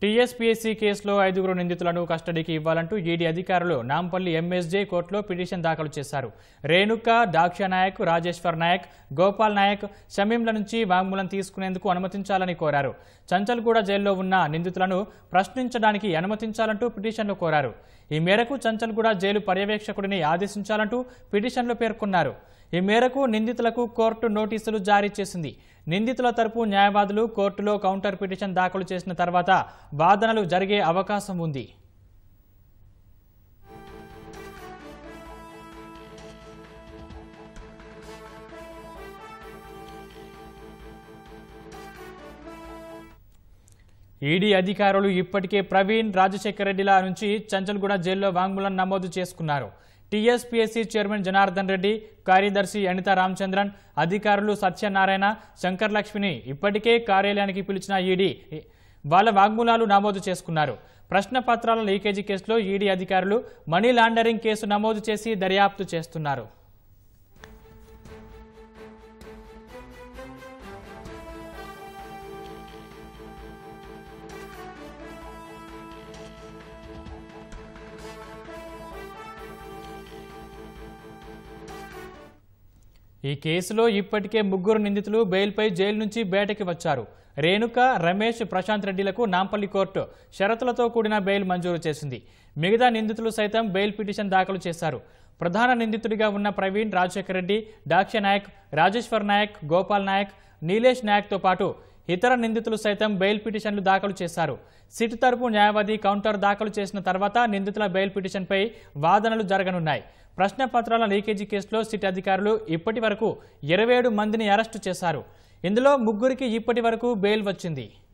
TSPSC కేసులో ఐదుగురు నిందితులను కస్టడీకి ఇవ్వాలంటూ ఈడీ అధికారులు నాంపల్లి ఎంఎస్జే కోర్టులో పిటిషన్ దాఖలు చేశారు రేణుక దాక్ష నాయక్ రాజేశ్వర్ నాయక్ గోపాల్ నాయక్ షమీంల నుంచి వాంగ్మూలం తీసుకునేందుకు అనుమతించాలని కోరారు చంచల్గూడ జైల్లో ఉన్న నిందితులను ప్రశ్నించడానికి అనుమతించాలంటూ పిటిషన్లో కోరారు ఈ మేరకు చంచల్గూడ జైలు పర్యవేక్షకుడిని ఆదేశించాలంటూ పిటిషన్లో పేర్కొన్నారు ఈ మేరకు నిందితులకు కోర్టు నోటీసులు జారీ చేసింది నిందితుల తరపు న్యాయవాదులు కోర్టులో కౌంటర్ పిటిషన్ దాఖలు చేసిన తర్వాత వాదనలు జరిగే అవకాశం ఉంది ఈడీ అధికారులు ఇప్పటికే ప్రవీణ్ రాజశేఖర రెడ్డిల నుంచి చంచల్గూడ జైల్లో వాంగ్మూలం నమోదు చేసుకున్నారు టీఎస్పీఎస్సీ చైర్మన్ జనార్దన్ రెడ్డి కార్యదర్శి అనిత రామచంద్రన్ అధికారులు సత్యనారాయణ శంకర్ లక్ష్మిని ఇప్పటికే కార్యాలయానికి పిలిచిన ఈడీ వాళ్ళ వాంగ్మూలాలు నమోదు చేసుకున్నారు ప్రశ్న పత్రాల లీకేజీ కేసులో ఈడీ అధికారులు మనీ లాండరింగ్ కేసు నమోదు చేసి దర్యాప్తు చేస్తున్నారు ఈ కేసులో ఇప్పటికే ముగ్గురు నిందితులు బెయిల్పై జైలు నుంచి బయటకి వచ్చారు రేణుక రమేష్ ప్రశాంత్ రెడ్డిలకు నాంపల్లి కోర్టు షరతులతో కూడిన బెయిల్ మంజూరు చేసింది మిగతా నిందితులు సైతం బెయిల్ పిటిషన్ దాఖలు చేశారు ప్రధాన నిందితుడిగా ఉన్న ప్రవీణ్ రాజశేఖర్ రెడ్డి డాక్ష నాయక్ రాజేశ్వర్ నాయక్ గోపాల్ నాయక్ నీలేష్ నాయక్తో పాటు ఇతర నిందితులు సైతం బెయిల్ పిటిషన్లు దాఖలు చేశారు సిట్ తరపు న్యాయవాది కౌంటర్ దాఖలు చేసిన తర్వాత నిందితుల బెయిల్ పిటిషన్పై వాదనలు జరగనున్నాయి ప్రశ్న పత్రాల లీకేజీ కేసులో సిట్ అధికారులు ఇప్పటి వరకు ఇరవై ఏడు మందిని అరెస్టు చేశారు ఇందులో ముగ్గురికి ఇప్పటి వరకు బెయిల్ వచ్చింది